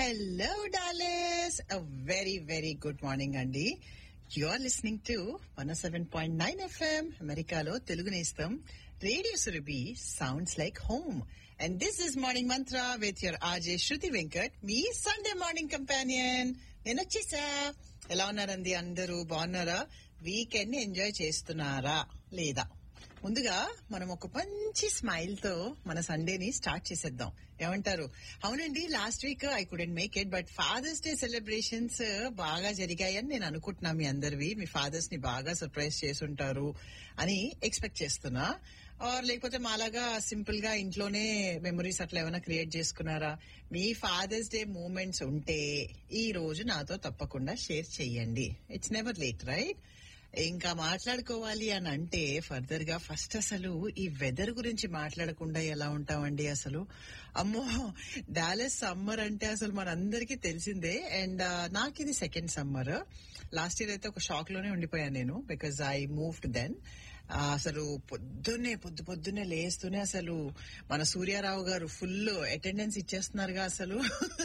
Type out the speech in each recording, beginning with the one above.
hello Dallas uh very very good morning అండి you are listening to one seven point nine FM అమెరికాలో తెలుగు నేస్తం radio Surabhi sounds like home and this is morning mantra with your RJ Shruti Venkat మీ Sunday morning companion నేను వచ్చేసా ఎలా ఉన్నారండి అందరూ బాగున్నారా వీకెండ్ ని ఎంజాయ్ చేస్తున్నారా లేదా ముందుగా మనం ఒక మంచి స్మైల్ తో మన సండేని స్టార్ట్ చేసేద్దాం ఏమంటారు అవునండి last week I couldn't make it but Father's Day celebrations బాగా జరిగాయని నేను అనుకుంటున్నా మీ అందరివి మీ ఫాదర్స్ ని బాగా సర్ప్రైజ్ చేసుంటారు అని ఎక్స్పెక్ట్ చేస్తున్నా ఆర్ లేకపోతే మాలాగా సింపుల్ గా ఇంట్లోనే మెమరీస్ అట్లా ఏమైనా క్రియేట్ చేసుకున్నారా మీ ఫాదర్స్ డే మూమెంట్స్ ఉంటే ఈ రోజు నాతో తప్పకుండా షేర్ చెయ్యండి ఇట్స్ నెవర్ లేట్ రైట్ ఇంకా మాట్లాడుకోవాలి అని అంటే ఫర్దర్ గా ఫస్ట్ అసలు ఈ వెదర్ గురించి మాట్లాడకుండా ఎలా ఉంటామండి అసలు అమ్మో డాలెస్ సమ్మర్ అంటే అసలు మనందరికీ తెలిసిందే అండ్ నాకు ఇది సెకండ్ సమ్మర్ లాస్ట్ ఇయర్ అయితే ఒక షాక్ లోనే ఉండిపోయాను నేను బికాజ్ ఐ మూవ్డ్ దెన్ అసలు పొద్దున్నే పొద్దు పొద్దున్నే లేస్తూనే అసలు మన సూర్యారావు గారు ఫుల్ అటెండెన్స్ ఇచ్చేస్తున్నారుగా అసలు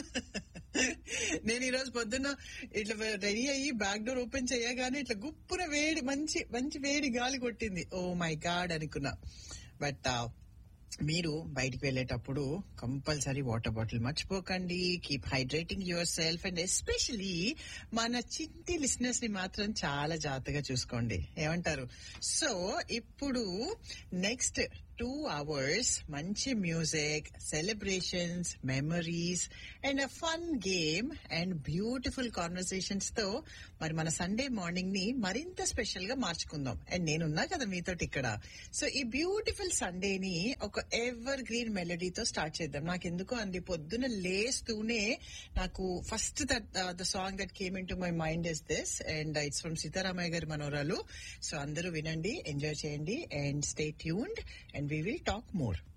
నేను ఈ రోజు పొద్దున్న ఇట్లా రెడీ అయ్యి బ్యాక్ డోర్ ఓపెన్ చేయగానే ఇట్లా గుప్పున వేడి మంచి మంచి వేడి గాలి కొట్టింది ఓ మై గాడ్ అనుకున్నా బట్ మీరు బయటికి వెళ్ళేటప్పుడు కంపల్సరీ వాటర్ బాటిల్ మర్చిపోకండి keep hydrating yourself and especially మన చింటి లిసినర్స్ ని మాత్రం చాలా జాగ్రత్తగా చూసుకోండి ఏమంటారు సో ఇప్పుడు నెక్స్ట్ టూ అవర్స్ మంచి music celebrations memories and uh fun game and beautiful conversations తో మరి మన సండే మార్నింగ్ ని మరింత స్పెషల్ గా మార్చుకుందాం అండ్ నేనున్నా కదా మీతోటి ఇక్కడ సో ఈ బ్యూటిఫుల్ సండేని ఒక ఎవర్ గ్రీన్ మెలడీతో స్టార్ట్ చేద్దాం నాకు ఎందుకో అంది పొద్దున లేస్తూనే నాకు first the song that came into my mind is this and it's from Seetharamaiah గారి మనోరాలు సో అందరూ వినండి ఎంజాయ్ చేయండి and stay tuned and we will talk more